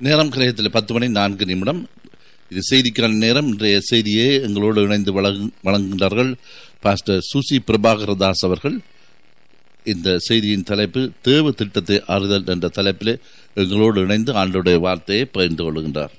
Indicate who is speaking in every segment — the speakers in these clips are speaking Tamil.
Speaker 1: நேரம் கிரகத்தில் பத்து மணி நான்கு நிமிடம் இது செய்திக்கான நேரம் இன்றைய செய்தியை எங்களோடு இணைந்து வழங்கு- வழங்குகின்றார்கள் பாஸ்டர் சுசி பிரபாகரதாஸ் அவர்கள் இந்த செய்தியின் தலைப்பு தேவ திட்டத்தை ஆறுதல் என்ற தலைப்பிலே எங்களோடு இணைந்து ஆண்டோடைய வார்த்தையை பகிர்ந்து கொள்கின்றார்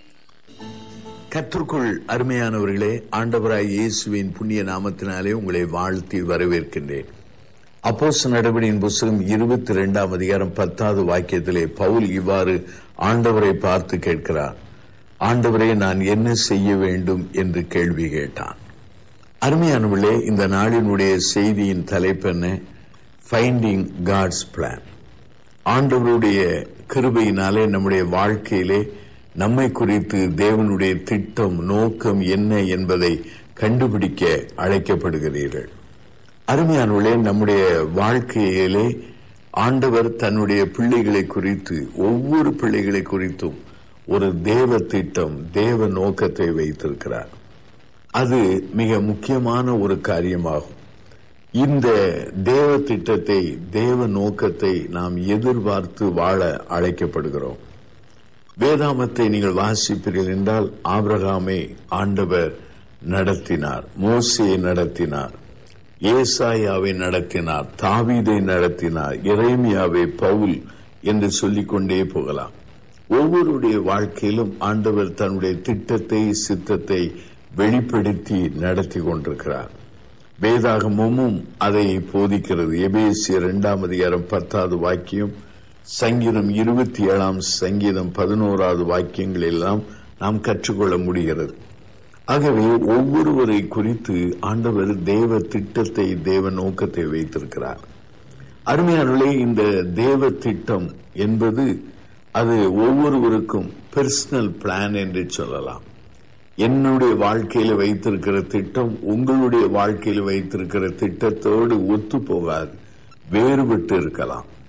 Speaker 2: கற்றுக்குள் அருமையானவர்களே ஆண்டவராய் இயேசுவின் புண்ணிய நாமத்தினாலே உங்களை வாழ்த்தி வரவேற்கின்றேன் அப்போஸ் நடவடியின் புஸ்தகம் இருபத்தி இரண்டாம் அதிகாரம் பத்தாவது வாக்கியத்திலே பவுல் இவ்வாறு ஆண்டவரை பார்த்து கேட்கிறார் ஆண்டவரே நான் என்ன செய்ய வேண்டும் என்று கேள்வி கேட்டான் அருமையானவர்களே இந்த நாளினுடைய செய்தியின் தலைப்பு என்ன ஃபைண்டிங் காட்ஸ் பிளான் ஆண்டவருடைய கிருபையினாலே நம்முடைய வாழ்க்கையிலே நம்மை குறித்து தேவனுடைய திட்டம் நோக்கம் என்ன என்பதை கண்டுபிடிக்க அழைக்கப்படுகிறீர்கள் அருமையானவர்களே நம்முடைய வாழ்க்கையிலே ஆண்டவர் தன்னுடைய பிள்ளைகளை குறித்து ஒவ்வொரு பிள்ளைகளை குறித்தும் ஒரு தேவ திட்டம் தேவ நோக்கத்தை வைத்திருக்கிறார் அது மிக முக்கியமான ஒரு காரியமாகும் இந்த தேவ திட்டத்தை தேவ நோக்கத்தை நாம் எதிர்பார்த்து வாழ அழைக்கப்படுகிறோம் வேதாமத்தை நீங்கள் வாசிப்பீர்கள் என்றால் ஆபிரகாமை ஆண்டவர் நடத்தினார் மோசையை நடத்தினார் ஏசாயாவை நடத்தினார் தாவீதை நடத்தினார் எரேமியாவை பவுல் என்று சொல்லிக்கொண்டே போகலாம் ஒவ்வொருடைய வாழ்க்கையிலும் ஆண்டவர் தன்னுடைய திட்டத்தை சித்தத்தை வெளிப்படுத்தி நடத்தி கொண்டிருக்கிறார் வேதாகமும் அதை போதிக்கிறது எபேசிய இரண்டாம் அதிகாரம் பத்தாவது வாக்கியம் சங்கீதம் இருபத்தி ஏழாம் சங்கீதம் பதினோராவது வாக்கியங்கள் எல்லாம் நாம் கற்றுக்கொள்ள முடிகிறது ஆகவே ஒவ்வொருவரை குறித்து ஆண்டவர் தேவ திட்டத்தை தேவ நோக்கத்தை வைத்திருக்கிறார் அருமையானவர்களே இந்த தேவ திட்டம் என்பது அது ஒவ்வொருவருக்கும் பெர்சனல் பிளான் என்று சொல்லலாம் என்னுடைய வாழ்க்கையில வைத்திருக்கிற திட்டம் உங்களுடைய வாழ்க்கையில வைத்திருக்கிற திட்டத்தோடு ஒத்து போகாது வேறுபட்டு இருக்கலாம்